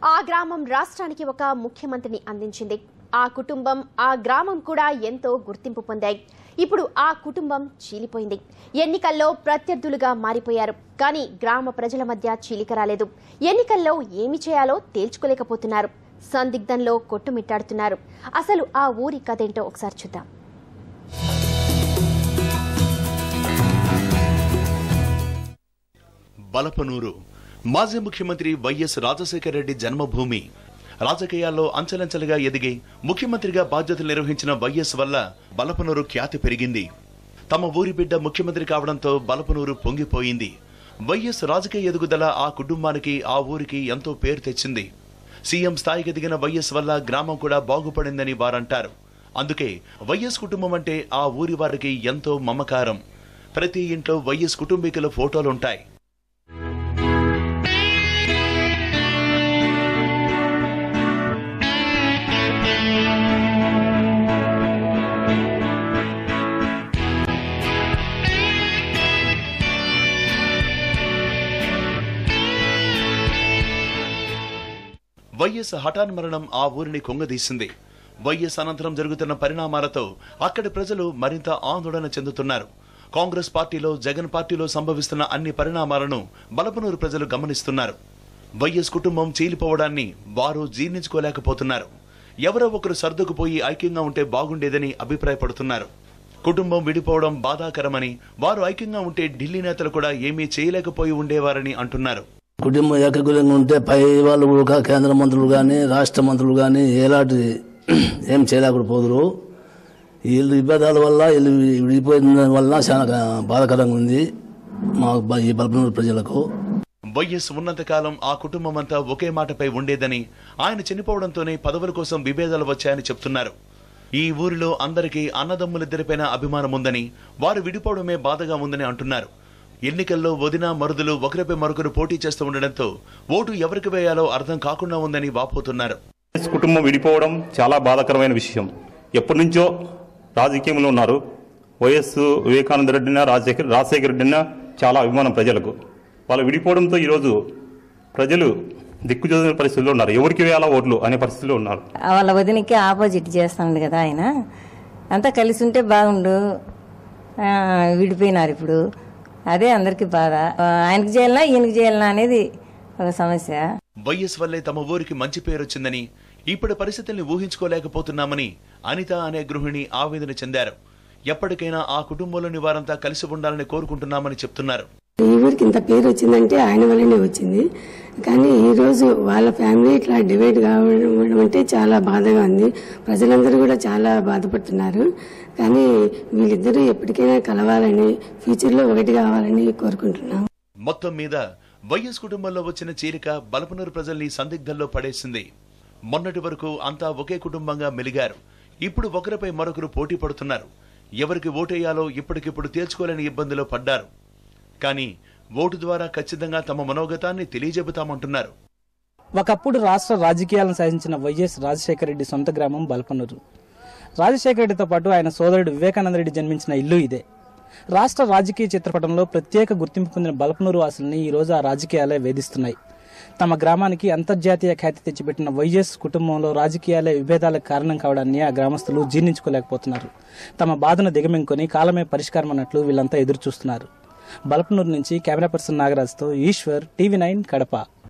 ఆ గ్రామం రాష్ట్రానికి ఒక ముఖ్యమంత్రిని అందించింది ఆ కుటుంబం ఆ గ్రామం కూడా ఎంతో గుర్తింపు పొందాయి ఇప్పుడు ఆ కుటుంబం చీలిపోయింది ఎన్నికల్లో ప్రత్యర్థులుగా మారిపోయారు కానీ గ్రామ ప్రజల మధ్య చీలిక రాలేదు ఎన్నికల్లో ఏమి చేయాలో తేల్చుకోలేకపోతున్నారు సందిగ్ధంలో కొట్టుమిట్టాడుతున్నారు అసలు ఆ ఊరి కథేంటో ఒకసారి చూద్దాం బలపనూరు మాజీ ముఖ్యమంత్రి వైఎస్ రాజశేఖర రెడ్డి జన్మభూమి రాజకీయాల్లో అంచెలంచెలుగా ఎదిగి ముఖ్యమంత్రిగా బాధ్యతలు నిర్వహించిన వైఎస్ వల్ల బలపనూరు ఖ్యాతి పెరిగింది తమ ఊరి బిడ్డ ముఖ్యమంత్రి కావడంతో బలపనూరు పొంగిపోయింది వైఎస్ రాజకీయ ఎదుగుదల ఆ కుటుంబానికి ఆ ఊరికి ఎంతో పేరు తెచ్చింది సీఎం స్థాయికి ఎదిగిన వైఎస్ వల్ల గ్రామం కూడా బాగుపడిందని వారంటారు అందుకే వైఎస్ కుటుంబం అంటే ఆ ఊరి వారికి ఎంతో మమకారం ప్రతి ఇంట్లో వైఎస్ కుటుంబీకుల ఫోటోలుంటాయి వైఎస్ హఠాన్ మరణం ఆ ఊరిని కుంగదీసింది వైఎస్ అనంతరం జరుగుతున్న పరిణామాలతో అక్కడి ప్రజలు మరింత ఆందోళన చెందుతున్నారు కాంగ్రెస్ పార్టీలో జగన్ పార్టీలో సంభవిస్తున్న అన్ని పరిణామాలను బలపనూరు ప్రజలు గమనిస్తున్నారు వైఎస్ కుటుంబం చీలిపోవడాన్ని వారు జీర్ణించుకోలేకపోతున్నారు ఎవరో ఒకరు సర్దుకుపోయి ఐక్యంగా ఉంటే బాగుండేదని అభిప్రాయపడుతున్నారు కుటుంబం విడిపోవడం బాధాకరమని వారు ఐక్యంగా ఉంటే ఢిల్లీ నేతలు కూడా ఏమీ చేయలేకపోయి ఉండేవారని అంటున్నారు కుటుంబం ఏకగ్రీవంగా ఉంటే పై వాళ్ళు కూడా కేంద్ర మంత్రులు కానీ రాష్ట్ర మంత్రులు కానీ ఎలాంటి ఏం చేయలేకుండా పోదురు వీళ్ళు విభేదాల వల్ల వీళ్ళు విడిపోయిన వల్ల చాలా బాధాకరంగా ఉంది మా బ- ఈ బల్పనూరు ప్రజలకు వైఎస్ ఉన్నంతకాలం ఆ కుటుంబం అంతా ఒకే మాటపై ఉండేదని ఆయన చనిపోవడంతోనే పదవుల కోసం విభేదాలు వచ్చాయని చెప్తున్నారు ఈ ఊరిలో అందరికీ అన్నదమ్ములిద్దరిపైన అభిమానం ఉందని వారు విడిపోవడమే బాధగా ఉందని అంటున్నారు ఎన్నికల్లో వదిన మరుదులు ఒకరిపై మరొకరు పోటీ చేస్తూ ఉండడంతో ఓటు ఎవరికి వేయాలో అర్థం కాకుండా ఉందని వాపోతున్నారు వైఎస్ కుటుంబం విడిపోవడం చాలా బాధాకరమైన విషయం ఎప్పటి నుంచో రాజకీయంలో ఉన్నారు వైఎస్ వివేకానంద రెడ్డిన రాజశేఖర్ రాజశేఖర రెడ్డిన చాలా అభిమానం ప్రజలకు వాళ్ళు విడిపోవడంతో ఈరోజు ప్రజలు దిక్కుచోదిన పరిస్థితుల్లో ఉన్నారు ఎవరికి వేయాలా ఓట్లు అనే పరిస్థితిలో ఉన్నారు వాళ్ళ వదినకి ఆపోజిట్ చేస్తాడు కదా ఆయన అంతా కలిసి ఉంటే బాగుండు ఆ, విడిపోయినారు ఇప్పుడు అదే అందరికీ బాధ ఆ, ఆయనకి చేయాలనా ఈయనకి చేయాలనా అనేది ఒక సమస్య వైఎస్ వల్లే తమ ఊరికి మంచి పేరొచ్చిందని ఇప్పటి పరిస్థితుల్ని ఊహించుకోలేకపోతున్నామని అనిత అనే గృహిణి ఆవేదన చెందారు ఎప్పటికైనా ఆ కుటుంబంలోని వారంతా కలిసి ఉండాలని కోరుకుంటున్నామని చెప్తున్నారు ఈ ఊరికి ఇంత పేరు వచ్చిందంటే ఆయన వల్లనే వచ్చింది కానీ ఈ రోజు వాళ్ళ ఫ్యామిలీ ఇట్లా డివైడ్ కావడం అంటే చాలా బాధగా ఉంది ప్రజలందరూ కూడా చాలా బాధపడుతున్నారు కానీ వీళ్ళిద్దరూ ఎప్పటికైనా కలవాలని ఫ్యూచర్లో ఒకటి కావాలని కోరుకుంటున్నాం మొత్తం మీద వైఎస్ కుటుంబంలో వచ్చిన చీలిక బలపనూరు ప్రజల్ని సందిగ్ధంలో పడేసింది మొన్నటి వరకు అంతా ఒకే కుటుంబంగా మెలిగారు ఇప్పుడు ఒకరిపై మరొకరు పోటీ పడుతున్నారు ఎవరికి ఓటేయాలో ఇప్పటికిప్పుడు తేల్చుకోలేని ఇబ్బందిలో పడ్డారు కానీ ఓటు ద్వారా ఖచ్చితంగా తమ మనోగతాన్ని తెలియజెబుతామంటున్నారు ఒకప్పుడు రాష్ట్ర రాజకీయాలను సాధించిన వైఎస్ రాజశేఖర రెడ్డి సొంత గ్రామం బల్పనూరు రాజశేఖర రెడ్డితో పాటు ఆయన సోదరుడు వివేకానంద రెడ్డి జన్మించిన ఇల్లు ఇదే రాష్ట్ర రాజకీయ చిత్రపటంలో ప్రత్యేక గుర్తింపు పొందిన బల్పనూరు వాసుల్ని ఈ రోజు ఆ రాజకీయాలే వేధిస్తున్నాయి తమ గ్రామానికి అంతర్జాతీయ ఖ్యాతి తెచ్చిపెట్టిన వైఎస్ కుటుంబంలో రాజకీయాలే విభేదాలకు కారణం కావడాన్ని ఆ గ్రామస్తులు జీర్ణించుకోలేకపోతున్నారు తమ బాధను దిగమింగుకొని కాలమే పరిష్కారం అన్నట్లు వీళ్ళంతా ఎదురు చూస్తున్నారు బల్పనూరు నుంచి కెమెరా పర్సన్ నాగరాజ్తో ఈశ్వర్ టీవీ నైన్ కడప